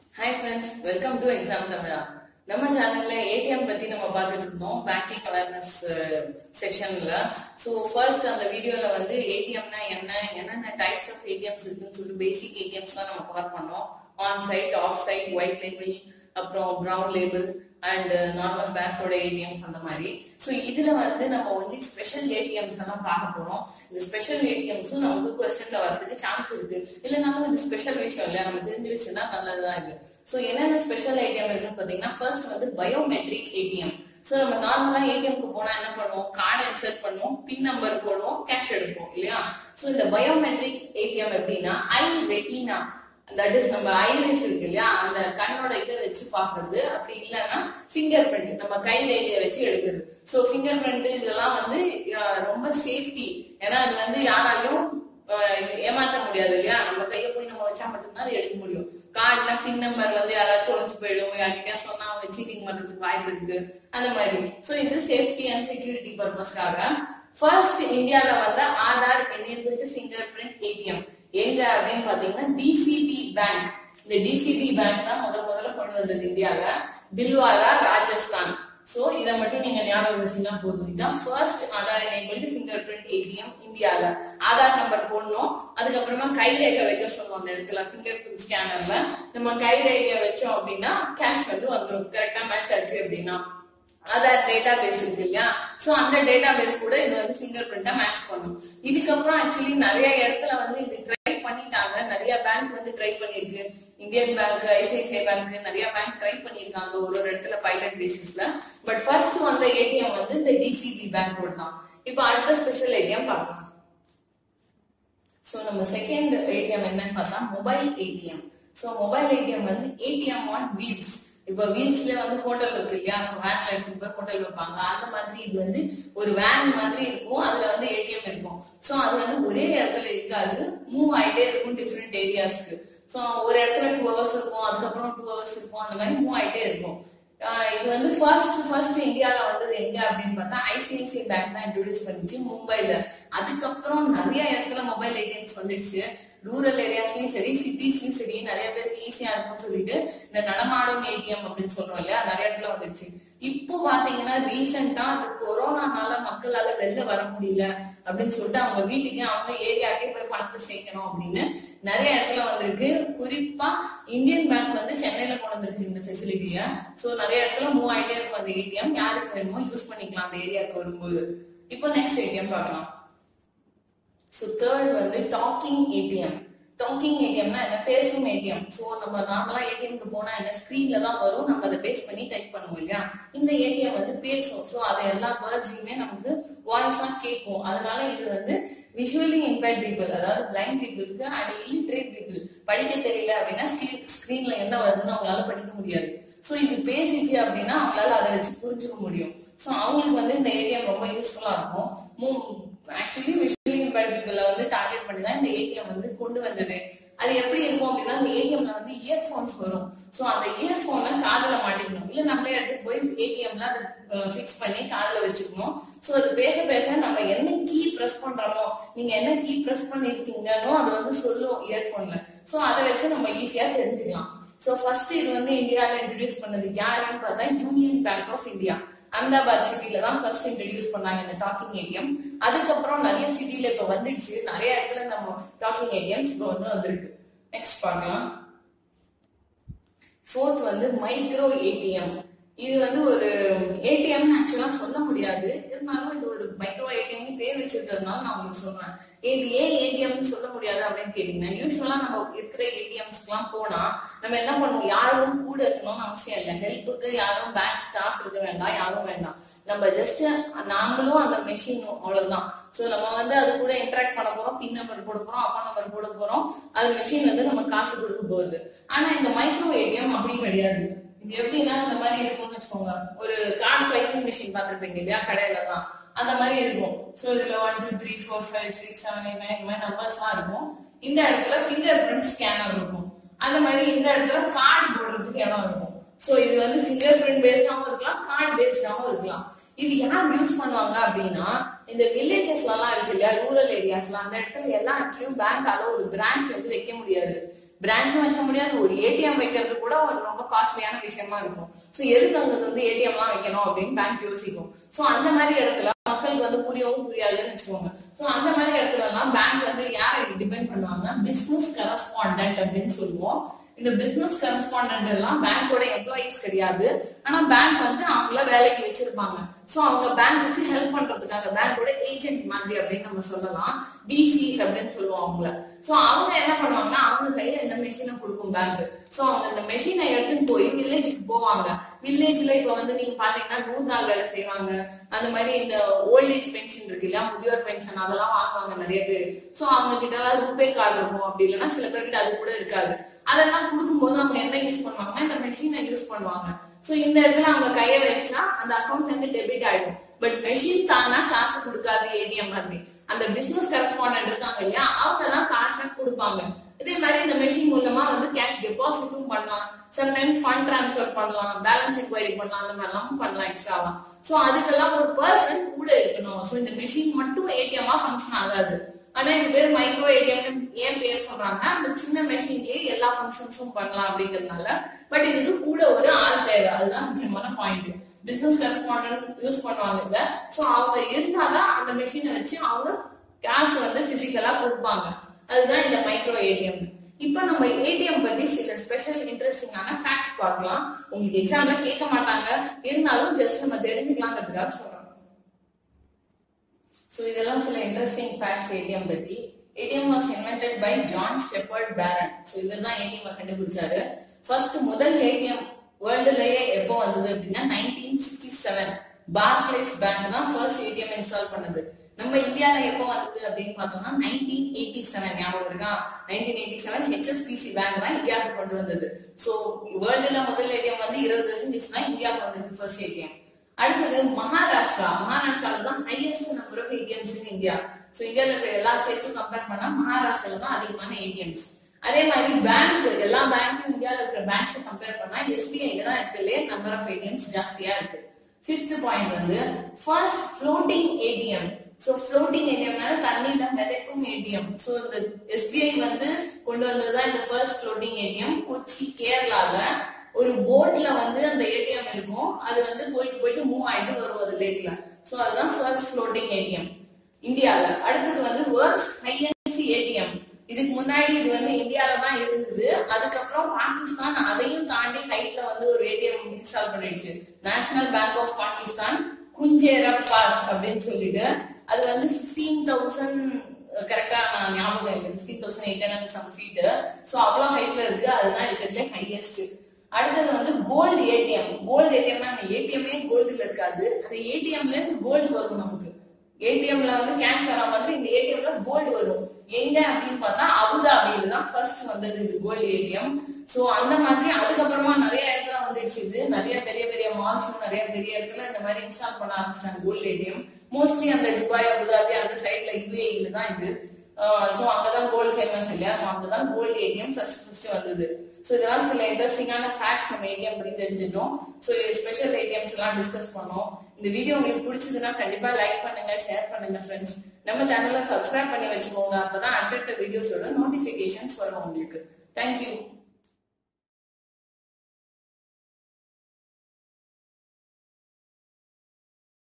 hi friends welcome to exam Tamizha நம்ம சேனல்ல ATM பத்தி நம்ம பார்த்துட்டு இருந்தோம் பேங்கிங் அவேர்னஸ் செக்ஷன்ல ஸோ ஃபர்ஸ்ட் அந்த வீடியோல வந்து ஏடிஎம்னா என்ன என்னென்ன டைப்ஸ் ஆஃப் ஏடிஎம்ஸ் இருக்குன்னு சொல்லிட்டு பேசிக் ஏடிஎம்ஸ் தான் நம்ம கவர் பண்ணோம் on site off site white label அப்புறம் ப்ரௌன் லேபிள் அண்ட் நார்மல் பேங்கோட ஏடிஎம்ஸ் அந்த மாதிரி ஸோ இதுல வந்து நம்ம வந்து ஸ்பெஷல் ஏடிஎம்ஸ் எல்லாம் பார்க்க போறோம் இந்த ஸ்பெஷல் ஏடிஎம்ஸும் நமக்கு கொஸ்டின்ல வரதுக்கு சான்ஸ் இருக்கு இல்லைனாலும் இது ஸ்பெஷல் விஷயம் இல்லையா நம்ம தெரிஞ்சு வச்சுன்னா நல்லதுதான் இது ஸோ என்னென்ன ஸ்பெஷல் ஏடிஎம் இருக்குன்னு பார்த்தீங்கன்னா ஃபர்ஸ்ட் வந்து பயோமெட்ரிக் ஏடிஎம் ஸோ நம்ம நார்மலா ஏடிஎம்க்கு போனா என்ன பண்ணுவோம் கார்டு இன்சர்ட் பண்ணுவோம் பின் நம்பர் போடுவோம் கேஷ் எடுப்போம் இல்லையா ஸோ இந்த பயோமெட்ரிக் ஏடிஎம் எப்படின்னா ஐ ரெட்டினா தட் இஸ் நம்ம ஐரிஸ் இருக்கு இல்லையா அந்த கண்ணோட இதை வச்சு பாக்குறது அப்படி இல்லைன்னா ஃபிங்கர் பிரிண்ட் நம்ம கை ரேகையை வச்சு எடுக்குது ஸோ ஃபிங்கர் பிரிண்ட் இதெல்லாம் வந்து அஹ், ரொம்ப சேஃப்டி ஏன்னா அது வந்து யாராலையும் அஹ், இது ஏமாத்த முடியாது இல்லையா நம்ம கையை போய் நம்ம வச்சா மட்டும்தான் அது எடுக்க முடியும் கார்டுனா பின் நம்பர் வந்து யாராவது தொலைச்சு போயிடும் யார்கிட்ட சொன்னா அவங்க சீட்டிங் பண்றதுக்கு வாய்ப்பு இருக்கு அந்த மாதிரி ஸோ இது சேஃப்டி அண்ட் செக்யூரிட்டி பர்பஸ்க்காக ஃபர்ஸ்ட் இந்தியால வந்து Aadhaar enabled finger print ATM எங்க அப்படின்னு பாத்தீங்கன்னா டிசிபி பேங்க் இந்த டிசிபி பேங்க் தான் முதல் முதல்ல கொண்டு வந்தது இந்தியால பில்வாரா ராஜஸ்தான் சோ இதை மட்டும் நீங்க ஞாபகம் வச்சீங்கன்னா போதும் இதுதான் first Aadhaar enabled finger print ATM இந்தியால ஆதார் நம்பர் போடணும் அதுக்கப்புறமா கைரேகை வைக்க சொல்லுவோம் அந்த இடத்துல ஃபிங்கர் பிரிண்ட் ஸ்கேனர்ல நம்ம கைரேகை வச்சோம் அப்படின்னா கேஷ் வந்து வந்துடும் கரெக்டா மேட்ச் ஆச்சு அப்படின்னா ஆதார் டேட்டா பேஸ் இருக்கு இல்லையா சோ அந்த டேட்டா பேஸ் கூட இது வந்து ஃபிங்கர் பிரிண்டா மேட்ச் பண்ணும் இதுக்கப்புறம் ஆக்சுவலி நிறைய இடத்துல வந்து இது ட்ரை பண்ணிட்டாங்க நிறைய பேங்க் வந்து ட்ரை பண்ணிருக்கு இந்தியன் பேங்க் ஐசிஐசிஐ பேங்க் நிறைய பேங்க் ட்ரை பண்ணிருக்காங்க ஒரு ஒரு இடத்துல பைலட் பேசிஸ்ல பட் ஃபர்ஸ்ட் வந்த ஏடிஎம் வந்து இந்த டிசிபி பேங்கோட தான் இப்போ அடுத்த ஸ்பெஷல் ஏடிஎம் பார்க்கலாம் ஸோ நம்ம செகண்ட் ஏடிஎம் என்னன்னு பார்த்தா mobile ATM so mobile ATM வந்து ஏடிஎம் ஆன் வீல்ஸ் இப்போ வீல்ஸ்ல வந்து ஹோட்டல் இருக்கு இல்லையா ஸோ வேன்ல எடுத்துட்டு போய் ஹோட்டல் வைப்பாங்க அந்த மாதிரி இது வந்து ஒரு வேன் மாதிரி இருக்கும் அதுல வந்து ஏடிஎம் இருக்கும் ஸோ அது வந்து ஒரே இடத்துல இருக்காது மூவ் ஆயிட்டே இருக்கும் டிஃப்ரெண்ட் ஏரியாஸ்க்கு ஸோ ஒரு இடத்துல டூ ஹவர்ஸ் இருக்கும் அதுக்கப்புறம் டூ ஹவர்ஸ் இருக்கும் அந்த மாதிரி மூவ் ஆயிட்டே இருக்கும் ஆஹ் இது வந்து ஃபர்ஸ்ட் ஃபர்ஸ்ட் இந்தியால வந்தது எங்க அப்படின்னு பார்த்தா ஐசிஐசிஐ பேங்க் தான் இன்ட்ரோடியூஸ் பண்ணிச்சு மும்பைல அதுக்கப்புறம் நிறைய இடத்துல மொபைல் ஏடிஎம்ஸ் வந்துடுச்சு ரூரல் ஏரியாஸ்லயும் சரி சிட்டிஸ்லயும் சரி நிறைய பேருக்கு ஈஸியா இருக்கும்னு சொல்லிட்டு இந்த நடமாடும் ஏடிஎம் அப்படின்னு சொல்றோம் இல்லையா நிறைய இடத்துல வந்துடுச்சு இப்போ பாத்தீங்கன்னா ரீசெண்டா அந்த கொரோனானால மக்களால வெளில வர முடியல அப்படின்னு சொல்லிட்டு அவங்க வீட்டுக்கு அவங்க ஏரியாக்கே போய் பணத்தை சேர்க்கணும் அப்படின்னு நிறைய இடத்துல வந்திருக்கு குறிப்பா இந்தியன் பேங்க் வந்து சென்னையில கொண்டு வந்திருக்கு இந்த ஃபெசிலிட்டிய சோ நிறைய இடத்துல மூவ் ஆயிட்டே இருக்கும் அந்த ஏடிஎம் யாருக்கு வேணுமோ யூஸ் பண்ணிக்கலாம் அந்த ஏரியாவுக்கு வரும்போது இப்போ நெக்ஸ்ட் ஏடிஎம் பார்க்கலாம் ஸோ தேர்ட் வந்து டாக்கிங் ஏடிஎம் டாக்கிங் ஏடிஎம்னா என்ன பேசும் ஏடிஎம் ஸோ நம்ம நார்மலா ஏடிஎம்க்கு போனா என்ன ஸ்க்ரீன்ல தான் வரும் நம்ம அதை பேஸ் பண்ணி டைப் பண்ணுவோம் இல்லையா இந்த ஏடிஎம் வந்து பேசும் ஸோ அது எல்லா வேர்ட்ஸையுமே நமக்கு வாய்ஸா கேட்கும் அதனால இது வந்து விஷுவலி இம்பேர்ட் பீப்புள் அதாவது பிளைண்ட் பீப்புளுக்கு அண்ட் இல்லிட்ரேட் பீப்புள் படிக்க தெரியல அப்படின்னா ஸ்க்ரீன்ல என்ன வருதுன்னு அவங்களால படிக்க முடியாது ஸோ இது பேசிச்சு அப்படின்னா அவங்களால அதை வச்சு புரிஞ்சுக்க முடியும் ஸோ அவங்களுக்கு வந்து இந்த ஏடிஎம் ரொம்ப யூஸ்ஃபுல்லா இருக்கும் ஆக்சுவலி விஷுவலி இம்பேர்ட் பீப்புளை வந்து டார்கெட் பண்ணி தான் இந்த ஏடிஎம் வந்து கொண்டு வந்தது அது எப்படி இருக்கும் அப்படின்னா அந்த ஏடிஎம்ல வந்து இயர்ஃபோன்ஸ் வரும் ஸோ அந்த இயர்ஃபோனை காதுல மாட்டிக்கணும் இல்ல நம்மளே எடுத்துட்டு போய் ஏடிஎம்ல அதை ஃபிக்ஸ் பண்ணி காதுல வச்சுக்கணும் ஸோ அது பேச பேச நம்ம என்ன கீ ப்ரெஸ் பண்றோமோ நீங்க என்ன கீ ப்ரெஸ் பண்ணிருக்கீங்கன்னு அது வந்து சொல்லுவோம் இயர்ஃபோன்ல ஸோ அதை வச்சு நம்ம ஈஸியா தெரிஞ்சுக்கலாம் ஸோ ஃபர்ஸ்ட் இது வந்து இந்தியாவில் இன்ட்ரடியூஸ் பண்ணது யாருன்னு பார்த்தா Union Bank of India Ahmedabad சிட்டில தான் ஃபர்ஸ்ட் இன்ட்ரடியூஸ் பண்ணாங்க இந்த டாக்கிங் ஏடிஎம் அதுக்கப்புறம் நிறைய சிட்டில இப்ப வந்துடுச்சு நிறைய இடத்துல நம்ம டாக்கிங் ஏடிஎம்ஸ் இப்போ வந்து வந்திருக்கு நெக்ஸ்ட் பார்க்கலாம் ஃபோர்த் வந்து மைக்ரோ ஏடிஎம் இது வந்து ஒரு ஏடிஎம் ஆக்சுவலா சொல்ல முடியாது இருந்தாலும் இது ஒரு மைக்ரோ ஏடிஎம் பேர் வச்சிருக்கிறதுனால நான் உங்களுக்கு சொல்றேன் இது ஏன் ஏடிஎம் சொல்ல முடியாது அப்படின்னு கேட்டீங்கன்னா யூஸ்வலா நம்ம இருக்கிற ஏடிஎம்ஸ்க்குலாம் போனா நம்ம என்ன பண்ணுவோம் யாரும் கூட இருக்கணும்னு அவசியம் இல்லை ஹெல்ப்புக்கு யாரும் பேங்க் ஸ்டாஃப் இருக்க வேண்டாம் யாரும் வேண்டாம் நம்ம ஜஸ்ட் நாமளும் அந்த மெஷின் அவ்வளவுதான் சோ நம்ம வந்து அது கூட இன்டராக்ட் பண்ண போறோம் பின் நம்பர் போட போறோம் அக்கௌண்ட் நம்பர் போட போறோம் அது மெஷின் வந்து நம்ம காசு கொடுக்க போகுது ஆனா இந்த மைக்ரோ ஏடிஎம் அப்படி கிடையாது இது எப்படின்னா இந்த மாதிரி இருக்கும்னு வச்சுக்கோங்க ஒரு கார்டு ஸ்வைப்பிங் மிஷின் பார்த்திருப்பீங்க இல்லையா கடையில தான் அந்த மாதிரி இருக்கும் சோ இதுல one two three four five six seven eight nine இந்த மாதிரி நம்பர்ஸ்லாம் இருக்கும் இந்த இடத்துல ஃபிங்கர் பிரிண்ட் ஸ்கேனர் இருக்கும் அந்த மாதிரி இந்த இடத்துல கார்டு போடுறதுக்கு இடம் இருக்கும் சோ இது வந்து ஃபிங்கர் பிரிண்ட் பேஸ்டாவும் இருக்கலாம் கார்டு பேஸ்டாவும் இருக்கலாம் இது யார் யூஸ் பண்ணுவாங்க அப்படின்னா இந்த வில்லேஜஸ்ல எல்லாம் இருக்கு இல்லையா ரூரல் ஏரியாஸ்ல அந்த இடத்துல எல்லா இடத்துலயும் பேங்கால ஒரு பிரான்ச் வந்து வைக்க முடியாது பிரான்ச்சும் வைக்க முடியாது ஒரு ஏடிஎம் வைக்கிறது கூட ஒரு ரொம்ப காஸ்ட்லியான விஷயமா இருக்கும் ஸோ எதுக்கு அங்க வந்து ஏடிஎம் எல்லாம் வைக்கணும் அப்படின்னு பேங்க் யோசிக்கும் ஸோ அந்த மாதிரி இடத்துல மக்களுக்கு வந்து புரியவும் புரியாதுன்னு வச்சுக்கோங்க ஸோ அந்த மாதிரி இடத்துல எல்லாம் பேங்க் வந்து யாரை டிபெண்ட் பண்ணுவாங்கன்னா பிசினஸ் கரஸ்பாண்டன்ட் அப்படின்னு சொல்லுவோம் இந்த பிசினஸ் கரஸ்பாண்டன்ட் எல்லாம் பேங்கோட எம்ப்ளாயிஸ் கிடையாது ஆனா பேங்க் வந்து அவங்கள வேலைக்கு வச்சிருப்பாங்க சோ அவங்க பேங்க்குக்கு ஹெல்ப் பண்றதுக்காக பேங்கோட ஏஜென்ட் மாதிரி அப்படின்னு நம்ம சொல்லலாம் பிசிஸ் அப்படின்னு சொல்லுவோம் அவங்கள சோ அவங்க என்ன பண்ணுவாங்கன்னா அவங்க கையில இந்த மெஷினை கொடுக்கும் பேங்க் சோ அவங்க இந்த மெஷினை எடுத்துட்டு போய் வில்லேஜுக்கு போவாங்க வில்லேஜ்ல இப்ப வந்து நீங்க பாத்தீங்கன்னா நூறு நாள் வேலை செய்வாங்க அந்த மாதிரி இந்த ஓல்ட் ஏஜ் பென்ஷன் இருக்கு இல்லையா முதியோர் பென்ஷன் அதெல்லாம் வாங்குவாங்க நிறைய பேர் சோ அவங்க கிட்ட எல்லாம் ரூபே கார்டு இருக்கும் அப்படி இல்லைன்னா சில பேர்கிட்ட அது கூட இருக்காது அதெல்லாம் கொடுக்கும்போது அவங்க என்ன யூஸ் பண்ணுவாங்கன்னா இந்த மெஷினை யூஸ் பண்ணுவாங்க சோ இந்த இடத்துல அவங்க கைய வச்சா அந்த அக்கௌண்ட்ல இருந்து டெபிட் ஆயிடும் பட் மெஷின் தானா காசு கொடுக்காது ஏடிஎம் மாதிரி அந்த பிசினஸ் கரஸ்பாண்டன்ட் இருக்காங்க இல்லையா அவங்க தான் காசை கொடுப்பாங்க இதே மாதிரி இந்த மெஷின் மூலமா வந்து கேஷ் டெபாசிட்டும் பண்ணலாம் சம்டைம்ஸ் ஃபண்ட் டிரான்ஸ்ஃபர் பண்ணலாம் பேலன்ஸ் என்கொயரி பண்ணலாம் அந்த மாதிரிலாம் பண்ணலாம் எக்ஸ்ட்ராவா சோ அதுக்கெல்லாம் ஒரு பர்சன் கூட இருக்கணும் சோ இந்த மெஷின் மட்டும் ஏடிஎம்மா ஃபங்க்ஷன் ஆகாது ஆனா இது பேர் மைக்ரோ ஏடிஎம் ஏன் பேர் சொல்றாங்க அந்த சின்ன மெஷின்லயே எல்லா ஃபங்க்ஷன்ஸும் பண்ணலாம் அப்படிங்கறதுனால பட் இதுக்கு கூட ஒரு ஆள் தேவை அதுதான் முக்கியமான பாயிண்ட் பிசினஸ் கரஸ்பாண்டன்ட் யூஸ் பண்ணுவாங்க இல்ல சோ அவங்க இருந்தாதான் அந்த மெஷினை வச்சு அவங்க காசு வந்து பிசிக்கலா கொடுப்பாங்க அதுதான் இந்த மைக்ரோ ஏடிஎம் இப்ப நம்ம ஏடிஎம் பத்தி சில ஸ்பெஷல் இன்ட்ரெஸ்டிங்கான ஃபேக்ட்ஸ் பார்க்கலாம் உங்களுக்கு எக்ஸாம்ல கேட்க மாட்டாங்க இருந்தாலும் ஜஸ்ட் நம்ம தெரிஞ்சுக்கலாங்கிறதுக்காக சொல்றோம் ஸோ இதெல்லாம் சில இன்ட்ரெஸ்டிங் ஃபேக்ட்ஸ் ஏடிஎம் பத்தி ATM was invented by John Shepherd Barron so இவர் தான் ஏடிஎம் கண்டுபிடிச்சாரு ஃபர்ஸ்ட் முதல் ஏடிஎம் வேர்ல்டுலயே எப்போ வந்தது அப்படின்னா nineteen sixty seven Barclays bank தான் ஃபர்ஸ்ட் ஏடிஎம் இன்ஸ்டால் பண்ணது நம்ம இந்தியால எப்போ வந்தது அப்படின்னு பார்த்தோம்னா நைன்டீன் எயிட்டி செவன் ஞாபகம் இருக்கா nineteen eighty seven HSBC bank தான் இந்தியாவுக்கு கொண்டு வந்தது ஸோ வேர்ல்டுல முதல் ஏடிஎம் வந்து இருபது வருஷம் கழிச்சு தான் இந்தியாவுக்கு வந்தது ஃபர்ஸ்ட் ஏடிஎம் அடுத்தது மகாராஷ்டிரா மகாராஷ்டிரால தான் highest number of ATMs in India so இந்தியாவில் இருக்கிற எல்லா ஸ்டேட்ஸும் கம்பேர் பண்ணா மகாராஷ்டிரால தான் அதிகமான ஏடிஎம்ஸ் அதே மாதிரி பேங்க் எல்லா பேங்க்கும் இந்தியாவில் இருக்கிற பேங்க்ஸை கம்பேர் பண்ணா எஸ்பிஐல தான் இருக்கிறதுலே நம்பர் ஆஃப் ஏடிஎம்ஸ் ஜாஸ்தியா இருக்கு ஃபிஃப்த் பாயிண்ட் வந்து first floating ATM so floating ஏடிஎம்னால தண்ணியில மிதக்கும் ஏடிஎம் ஸோ இந்த எஸ்பிஐ வந்து கொண்டு வந்ததுதான் இந்த ஃபர்ஸ்ட் ஃப்ளோட்டிங் ஏடிஎம் கொச்சி கேரளால ஒரு போட்ல வந்து அந்த ஏடிஎம் இருக்கும் அது வந்து போயிட்டு போயிட்டு மூவ் ஆயிட்டு வரும் அது லேக்ல ஸோ அதுதான் ஃபர்ஸ்ட் ஃப்ளோட்டிங் ஏடிஎம் இந்தியால அடுத்தது வந்து வேர்ல்ட்ஸ் ஹையஸ்ட் ஏடிஎம் இதுக்கு முன்னாடி இது வந்து இந்தியால தான் இருந்தது அதுக்கப்புறம் பாகிஸ்தான் அதையும் தாண்டி ஹைட்ல வந்து ஒரு ஏடிஎம் இன்ஸ்டால் பண்ணிடுச்சு National Bank of Pakistan Khunjerab pass அப்படின்னு சொல்லிட்டு அது வந்து பிப்டீன் தௌசண்ட் கரெக்டா நான் ஞாபகம் இல்லை fifteen thousand eight hundred some feet so அவ்வளோ ஹைட்ல இருக்கு அதுதான் இருக்கிறதுலே ஹையஸ்ட் அடுத்தது வந்து கோல்டு ஏடிஎம் கோல்டு ஏடிஎம்னா அந்த ஏடிஎம்மே கோல்டுல இருக்காது அந்த ஏடிஎம்ல இருந்து கோல்டு வரும் நமக்கு ஏடிஎம்ல வந்து கேஷ் வர மாதிரி இந்த ஏடிஎம்ல கோல்டு வரும் எங்க அப்படின்னு பார்த்தா அபுதாபியில தான் ஃபர்ஸ்ட் வந்தது இந்த கோல்டு ஏடிஎம் சோ அந்த மாதிரி அதுக்கப்புறமா நிறைய இடத்துல வந்துடுச்சு இது நிறைய பெரிய பெரிய மால்ஸும் நிறைய பெரிய இடத்துல இந்த மாதிரி இன்ஸ்டால் பண்ண ஆரம்பிச்சாங்க கோல்டு ஏடிஎம் மோஸ்ட்லி அந்த துபாய் அபுதாபி அந்த சைட்ல யூஏஇல தான் இது சோ அங்கதான் கோல்டு ஃபேமஸ் இல்லையா சோ அங்கதான் கோல்டு ஏடிஎம் ஃபர்ஸ்ட் ஃபர்ஸ்ட் வந்தது ஸோ இதெல்லாம் சில இன்ட்ரெஸ்டிங்கான ஃபேக்ட்ஸ் நம்ம ஏடிஎம் பத்தி தெரிஞ்சிட்டோம் ஸோ ஸ்பெஷல் ஏடிஎம்ஸ் எல்லாம் டிஸ்கஸ் பண்ணோம் இந்த வீடியோ உங்களுக்கு பிடிச்சதுன்னா கண்டிப்பா லைக் பண்ணுங்க ஷேர் பண்ணுங்க ஃப்ரெண்ட்ஸ் நம்ம சேனலை சப்ஸ்கிரைப் பண்ணி வச்சுக்கோங்க அப்பதான் அடுத்தடுத்த வீடியோஸோட நோட்டிபிகேஷன்ஸ் வரும் உங்களுக்கு தேங்க்யூ